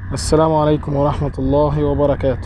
السلام عليكم ورحمة الله وبركاته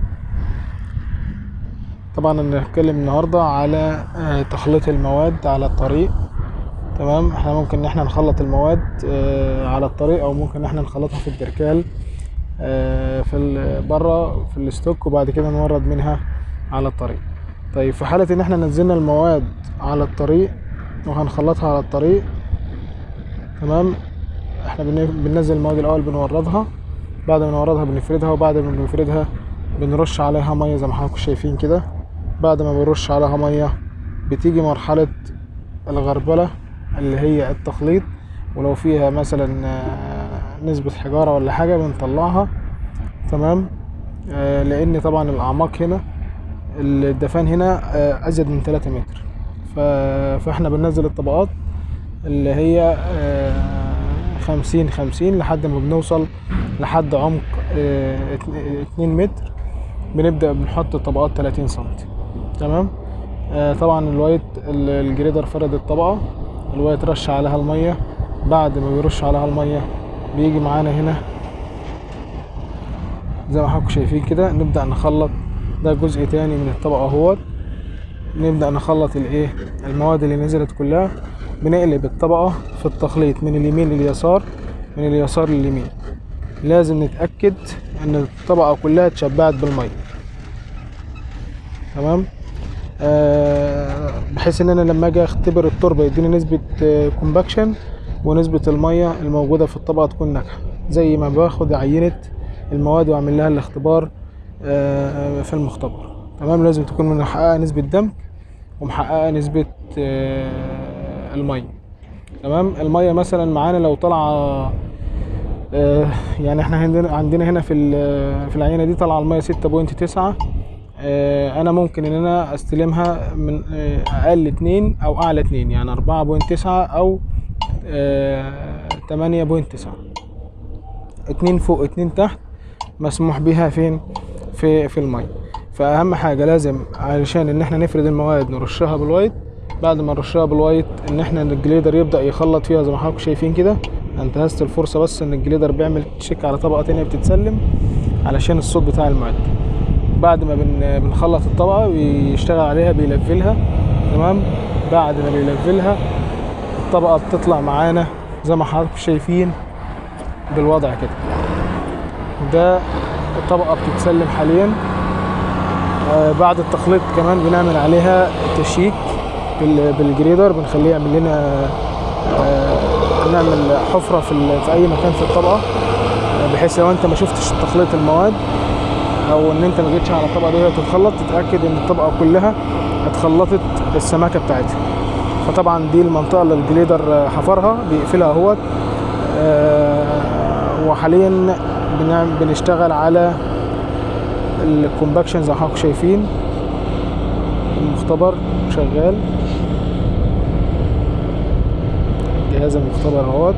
طبعا انا هنتكلم النهاردة على آه، تخليط المواد على الطريق تمام احنا ممكن ان احنا نخلط المواد آه، على الطريق او ممكن ان احنا نخلطها في البركال آه، في ال- بره في الاستوك وبعد كده نورد منها على الطريق طيب في حالة ان احنا نزلنا المواد على الطريق وهنخلطها على الطريق تمام احنا بن- بننزل المواد الاول بنوردها بعد ما نوردها بنفردها وبعد ما بنفردها بنرش عليها ميه زي ما حضراتكم شايفين كده بعد ما بنرش عليها ميه بتيجي مرحله الغربله اللي هي التخليط ولو فيها مثلا آه، نسبه حجاره ولا حاجه بنطلعها تمام آه، لان طبعا الاعماق هنا الدفان هنا آه، ازيد من 3 متر ف- فاحنا بننزل الطبقات اللي هي آه، خمسين خمسين لحد ما بنوصل لحد عمق آه، ات- اتنين متر بنبدأ بنحط طبقات تلاتين سنتي تمام آه، طبعا الوايت ال- الجريدر فرد الطبقة الوايت رش عليها المية بعد ما بيرش عليها المية بيجي معانا هنا زي ما حضراتكم شايفين كده نبدأ نخلط ده جزء تاني من الطبقة اهوت نبدأ نخلط الايه المواد اللي نزلت كلها بنقلب الطبقة في التخليط من اليمين لليسار من اليسار لليمين لازم نتأكد ان الطبقة كلها اتشبعت بالمية تمام آه بحيث ان انا لما اجي اختبر التربة يديني نسبة كومباكشن ونسبة المية الموجودة في الطبقة تكون ناجحة زي ما باخد عينة المواد واعمل لها الاختبار آه في المختبر تمام لازم تكون محققة نسبة دمج ومحققة نسبة آه المية تمام المية مثلا معانا لو طالعة آه، يعني احنا عندنا عندنا هنا في ال- في العينه دي طالعه الميه 6.9 آه، انا ممكن ان انا استلمها من آه، اقل 2 او اعلى 2 يعني 4.9 او آه، 8.9 اتنين فوق اتنين تحت مسموح بيها فين في في الميه فاهم حاجه لازم علشان ان احنا نفرد المواد نرشها بالوايت بعد ما نرشها بالوايت ان احنا الجليدر يبدا يخلط فيها زي ما حضراتكم شايفين كده انتهزت الفرصه بس ان الجليدر بيعمل تشيك على طبقه تانية بتتسلم علشان الصوت بتاع المعد بعد ما بن بنخلط الطبقه بيشتغل عليها بيلفلها تمام بعد ما بيلفلها الطبقه بتطلع معانا زي ما حضراتكم شايفين بالوضع كده ده الطبقه بتتسلم حاليا آه، بعد التخليط كمان بنعمل عليها تشيك بال- بالجريدر بنخليه يعمل لنا آه، نعمل حفره في ال- في اي مكان في الطبقه آه، بحيث لو انت ما شفتش تخليط المواد او ان انت ما جيتش على الطبقه دي وهي تتخلط تتاكد ان الطبقه كلها اتخلطت السماكه بتاعتها فطبعا دي المنطقه اللي الجليدر آه، حفرها بيقفلها اهوت آه، وحاليا بنعمل بنشتغل على الكومباكشن زي ما حضراتكم شايفين المختبر شغال جهاز المختبر اهوت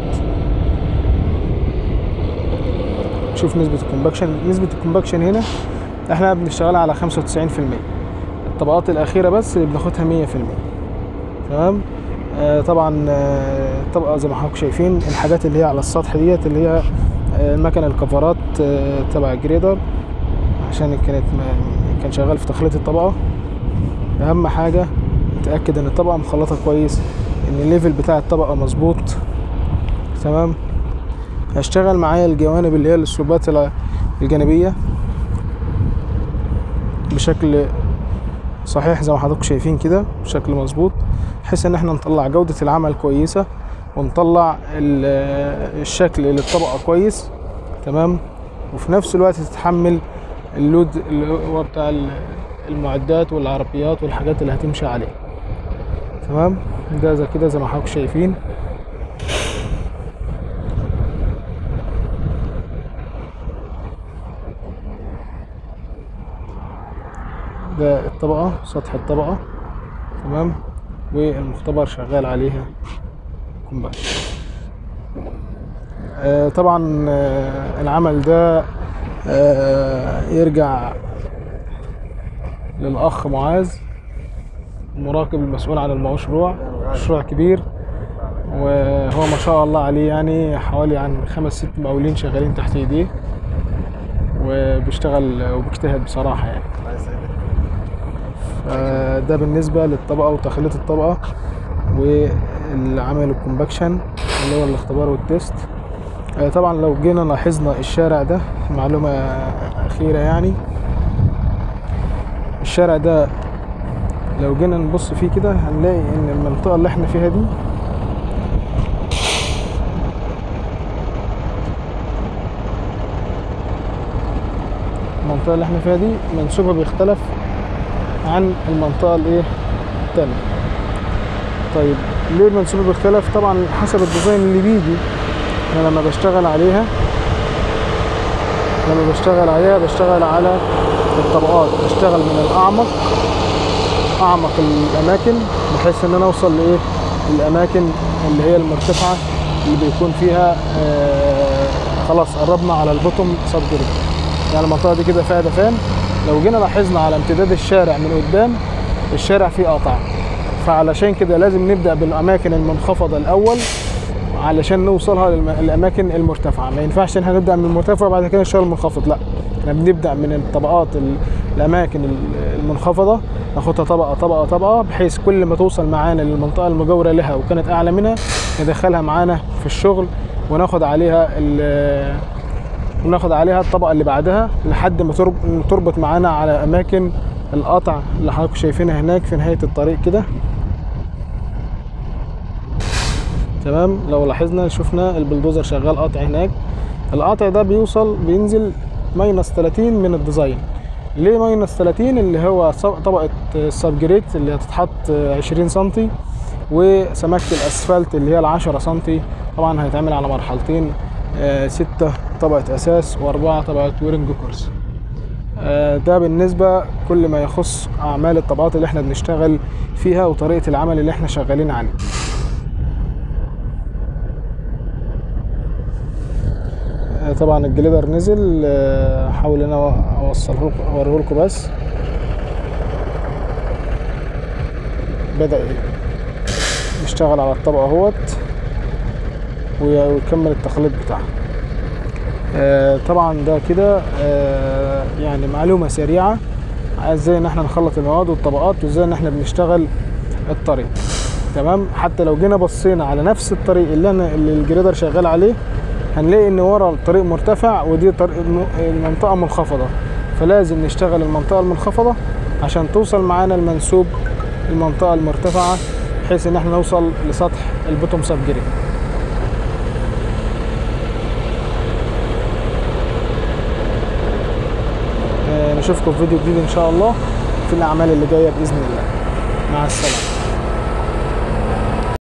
شوف نسبة الكومباكشن نسبة الكومباكشن هنا احنا بنشتغل على 95% الطبقات الأخيرة بس اللي بناخدها 100% تمام آه طبعا آه الطبقة زي ما حضراتكم شايفين الحاجات اللي هي على السطح ديت اللي هي آه المكنة الكفرات آه تبع الجريدر عشان كانت ما- كان شغال في تخليط الطبقة أهم حاجة نتأكد إن الطبقة مخلطة كويس إن الليفل بتاع الطبقة مظبوط تمام هشتغل معايا الجوانب اللي هي السلوبات الع- الجانبية بشكل صحيح زي ما حضراتكم شايفين كده بشكل مظبوط بحيث ان احنا نطلع جودة العمل كويسة ونطلع ال- الشكل للطبقة كويس تمام وفي نفس الوقت تتحمل اللود اللي هو بتاع ال- المعدات والعربيات والحاجات اللي هتمشي عليه تمام ده زي كده زي ما حضراتكم شايفين ده الطبقة سطح الطبقة تمام والمختبر شغال عليها كومباكت آه طبعا آه العمل ده آه يرجع للأخ معاذ المراقب المسؤول عن المشروع مشروع كبير وهو ما شاء الله عليه يعني حوالي عن خمس ست مقاولين شغالين تحت ايديه وبيشتغل وبيجتهد بصراحة يعني فده بالنسبة للطبقة وتخليط الطبقة والعمل الكومباكشن اللي هو الاختبار والتيست آه، طبعا لو جينا لاحظنا الشارع ده معلومة أخيرة يعني الشارع ده لو جينا نبص فيه كده هنلاقي ان المنطقة اللي احنا فيها دي المنطقة اللي احنا فيها دي منسوبها بيختلف عن المنطقة الايه التانية طيب ليه المنسوب بيختلف طبعا حسب الديزاين اللي بيجي انا لما بشتغل عليها لما بشتغل عليها بشتغل على الطبقات بشتغل من الاعمق اعمق الاماكن بحيث ان انا اوصل لايه الاماكن اللي هي المرتفعه اللي بيكون فيها آه خلاص قربنا على البوتوم سب يعني المنطقه دي كده فيها دفان لو جينا لاحظنا على امتداد الشارع من قدام الشارع فيه قطع فعلشان كده لازم نبدا بالاماكن المنخفضه الاول علشان نوصلها للاماكن المرتفعه ما ينفعش ان احنا نبدا من المرتفع وبعد كده نشتغل المنخفض لا احنا بنبدا من الطبقات ال- الاماكن ال- المنخفضه ناخدها طبقه طبقه طبقه بحيث كل ما توصل معانا للمنطقه المجاوره لها وكانت اعلى منها ندخلها معانا في الشغل وناخد عليها ال- وناخد عليها الطبقه اللي بعدها لحد ما ترب- تربط معانا على اماكن القطع اللي حضراتكم شايفينها هناك في نهايه الطريق كده تمام لو لاحظنا شفنا البلدوزر شغال قطع هناك القطع ده بيوصل بينزل ماينس 30 من الديزاين ليه ماينس 30 اللي هو ص- طبقة السب جريت اللي هتتحط 20 سنتي وسمكة الاسفلت اللي هي ال 10 سنتي طبعا هيتعمل على مرحلتين آه، ستة طبقة اساس واربعة طبقة ويرنج كورس آه، ده بالنسبة كل ما يخص اعمال الطبقات اللي احنا بنشتغل فيها وطريقة العمل اللي احنا شغالين عليه آه، طبعا الجليدر نزل آه، احاول ان انا اوصله لكم اوريه لكم بس بدأ يشتغل على الطبقة اهوت وي- ويكمل التخليط بتاعها آه، طبعا ده كده آه، يعني معلومة سريعة ازاي ان احنا نخلط المواد والطبقات وازاي ان احنا بنشتغل الطريق تمام حتى لو جينا بصينا على نفس الطريق اللي انا اللي الجريدر شغال عليه هنلاقي ان ورا الطريق مرتفع ودي طريق المنطقه منخفضه فلازم نشتغل المنطقه المنخفضه عشان توصل معانا المنسوب المنطقه المرتفعه بحيث ان احنا نوصل لسطح البوتوم سب جريد آه، نشوفكم في فيديو جديد ان شاء الله في الاعمال اللي جايه باذن الله مع السلامه